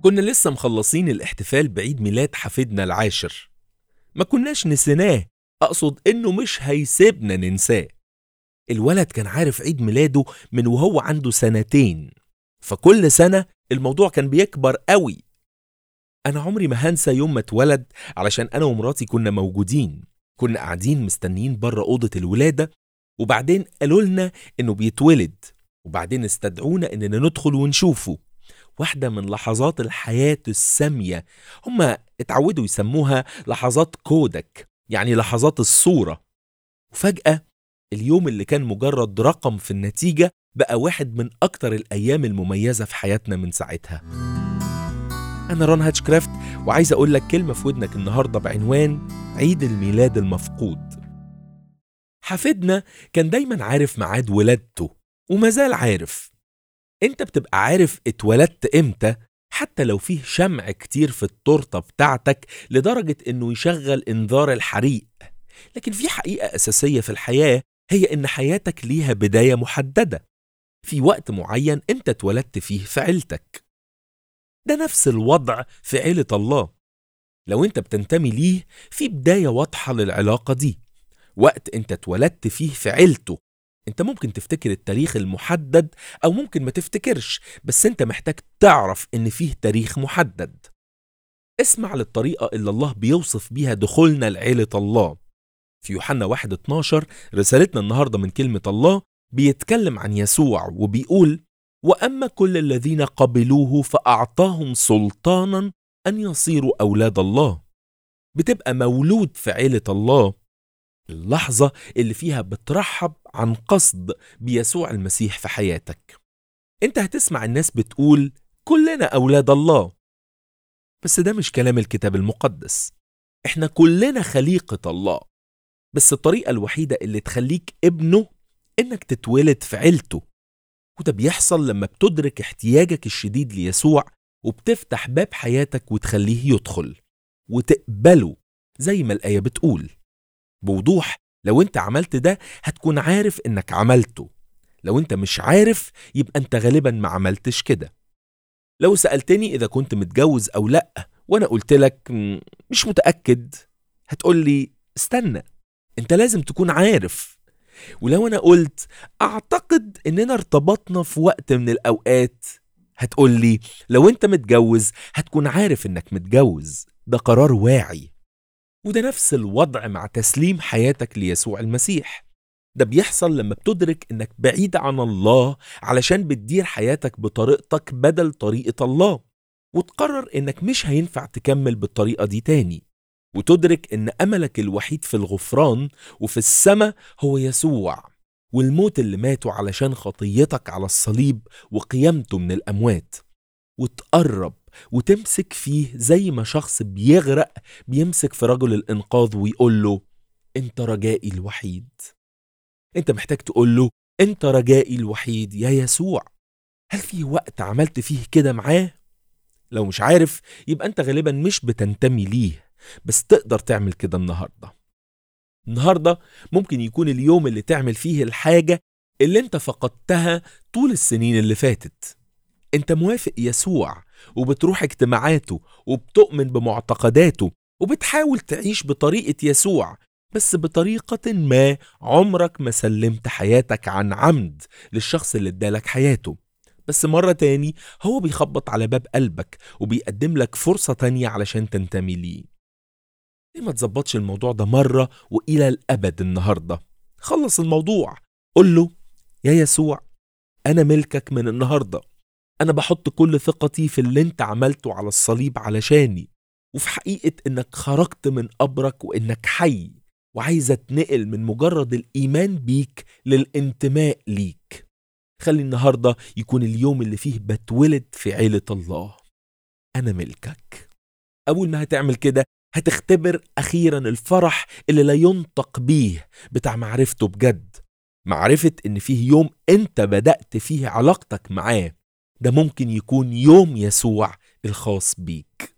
كنا لسه مخلصين الاحتفال بعيد ميلاد حفيدنا العاشر ما كناش نسيناه أقصد إنه مش هيسيبنا ننساه الولد كان عارف عيد ميلاده من وهو عنده سنتين فكل سنة الموضوع كان بيكبر قوي أنا عمري ما هنسى يوم ما اتولد علشان أنا ومراتي كنا موجودين كنا قاعدين مستنيين بره أوضة الولادة وبعدين قالوا لنا إنه بيتولد وبعدين استدعونا إننا ندخل ونشوفه واحدة من لحظات الحياة السامية هما اتعودوا يسموها لحظات كودك يعني لحظات الصورة وفجأة اليوم اللي كان مجرد رقم في النتيجة بقى واحد من أكتر الأيام المميزة في حياتنا من ساعتها أنا ران هاتشكرافت وعايز أقول لك كلمة في ودنك النهاردة بعنوان عيد الميلاد المفقود حفيدنا كان دايما عارف ميعاد ولادته وما زال عارف انت بتبقى عارف اتولدت امتى حتى لو فيه شمع كتير في التورتة بتاعتك لدرجة انه يشغل انذار الحريق لكن في حقيقة أساسية في الحياة هي إن حياتك ليها بداية محددة في وقت معين أنت اتولدت فيه في عيلتك ده نفس الوضع في عيلة الله لو أنت بتنتمي ليه في بداية واضحة للعلاقة دي وقت أنت اتولدت فيه في عيلته أنت ممكن تفتكر التاريخ المحدد أو ممكن ما تفتكرش بس أنت محتاج تعرف إن فيه تاريخ محدد اسمع للطريقة اللي الله بيوصف بيها دخولنا لعيلة الله في يوحنا 1 12 رسالتنا النهاردة من كلمة الله بيتكلم عن يسوع وبيقول وأما كل الذين قبلوه فأعطاهم سلطانا أن يصيروا أولاد الله بتبقى مولود في عيلة الله اللحظة اللي فيها بترحب عن قصد بيسوع المسيح في حياتك انت هتسمع الناس بتقول كلنا أولاد الله بس ده مش كلام الكتاب المقدس احنا كلنا خليقة الله بس الطريقة الوحيدة اللي تخليك ابنه إنك تتولد في عيلته وده بيحصل لما بتدرك احتياجك الشديد ليسوع وبتفتح باب حياتك وتخليه يدخل وتقبله زي ما الآية بتقول بوضوح لو انت عملت ده هتكون عارف انك عملته لو انت مش عارف يبقى انت غالبا ما عملتش كده لو سألتني إذا كنت متجوز أو لأ وأنا قلت لك مش متأكد هتقول لي استنى انت لازم تكون عارف ولو انا قلت اعتقد اننا ارتبطنا في وقت من الاوقات هتقول لي لو انت متجوز هتكون عارف انك متجوز ده قرار واعي وده نفس الوضع مع تسليم حياتك ليسوع المسيح ده بيحصل لما بتدرك انك بعيد عن الله علشان بتدير حياتك بطريقتك بدل طريقة الله وتقرر انك مش هينفع تكمل بالطريقة دي تاني وتدرك ان املك الوحيد في الغفران وفي السماء هو يسوع والموت اللي ماته علشان خطيتك على الصليب وقيامته من الاموات وتقرب وتمسك فيه زي ما شخص بيغرق بيمسك في رجل الانقاذ ويقول له انت رجائي الوحيد انت محتاج تقول له انت رجائي الوحيد يا يسوع هل في وقت عملت فيه كده معاه لو مش عارف يبقى انت غالبا مش بتنتمي ليه بس تقدر تعمل كده النهارده النهارده ممكن يكون اليوم اللي تعمل فيه الحاجه اللي انت فقدتها طول السنين اللي فاتت انت موافق يسوع وبتروح اجتماعاته وبتؤمن بمعتقداته وبتحاول تعيش بطريقه يسوع بس بطريقة ما عمرك ما سلمت حياتك عن عمد للشخص اللي ادالك حياته بس مرة تاني هو بيخبط على باب قلبك وبيقدم لك فرصة تانية علشان تنتمي ليه ليه ما تظبطش الموضوع ده مرة وإلى الأبد النهاردة خلص الموضوع قول له يا يسوع أنا ملكك من النهاردة أنا بحط كل ثقتي في اللي أنت عملته على الصليب علشاني وفي حقيقة إنك خرجت من قبرك وإنك حي وعايز أتنقل من مجرد الإيمان بيك للانتماء ليك خلي النهاردة يكون اليوم اللي فيه بتولد في عيلة الله أنا ملكك أول ما هتعمل كده هتختبر أخيرا الفرح اللي لا ينطق بيه بتاع معرفته بجد معرفة إن فيه يوم أنت بدأت فيه علاقتك معاه ده ممكن يكون يوم يسوع الخاص بيك